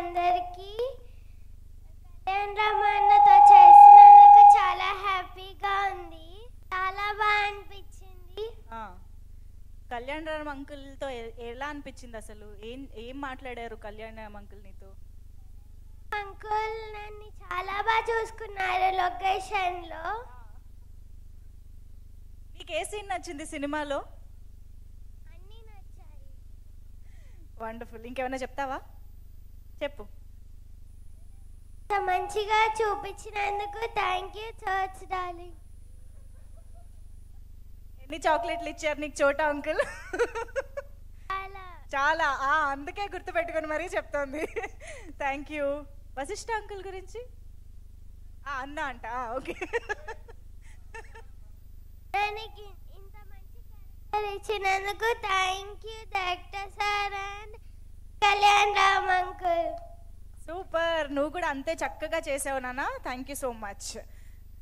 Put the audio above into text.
అందరికీ కళ్యాణ్ రామన్నతో చేసినందుకు చాలా హ్యాపీగా ఉంది చాలా బాగా అనిపించింది ఆ, కళ్యాణ్ రామ్ అంకుల్తో ఎ- ఎలా అనిపించింది అసలు ఏం ఏం మాట్లాడారు కళ్యాణ్ రామ్ అంకుల్ నీతో అంకుల్ నన్ను చాలా బాగా చూసుకున్నారు లొకేషన్లో నీకు ఏ సీన్ నచ్చింది సినిమాలో అన్నీ నచ్చాయి వండర్ఫుల్ ఇంకేమైనా చెప్తావా చెప్పు ఇంత మంచిగా చూపించినందుకు థ్యాంక్ యూ చర్చ్ డార్లింగ్ ఎన్ని చాక్లెట్లు ఇచ్చారు నీకు చోటా అంకుల్ చాలా చాలా ఆ, అందుకే గుర్తుపెట్టుకొని మరీ చెప్తోంది థ్యాంక్ యూ వశిష్ఠ అంకుల్ గురించి ఆ, అన్న అంట ఓకే దానికి ఇంత మంచి క్యారెక్టర్ ఇచ్చినందుకు thank you director sir and Kalyan Ram uncle super నువ్వు కూడా అంతే చక్కగా చేసావు నాన్న థ్యాంక్ యూ సో మచ్